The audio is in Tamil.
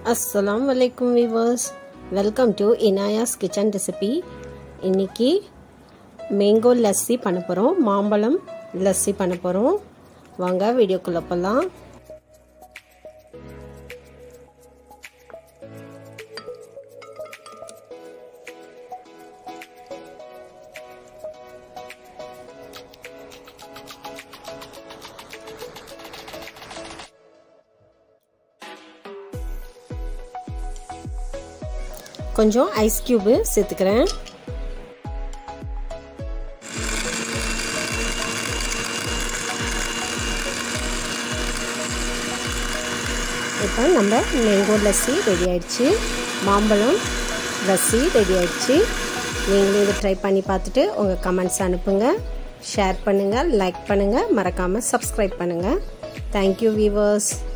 அஸ்ஸலாம் வலைக்கும் viewers welcome to Inaya's kitchen recipe இன்னைக்கு மேங்கோ லஸ்ஸி பண்ண போகிறோம் மாம்பழம் லஸ்ஸி பண்ண போகிறோம் வாங்க வீடியோக்குள்ளே போகலாம் கொஞ்சம் ஐஸ் க்யூபு சேர்த்துக்கிறேன் இப்போ நம்ம மேங்கோ லஸ்ஸி ரெடி ஆயிடுச்சு மாம்பழம் லஸ்ஸி ரெடி ஆயிடுச்சு நீங்களும் இதை ட்ரை பண்ணி பார்த்துட்டு உங்கள் கமெண்ட்ஸ் அனுப்புங்க ஷேர் பண்ணுங்கள் லைக் பண்ணுங்கள் மறக்காமல் சப்ஸ்கிரைப் பண்ணுங்கள் தேங்க்யூ வீவர்ஸ்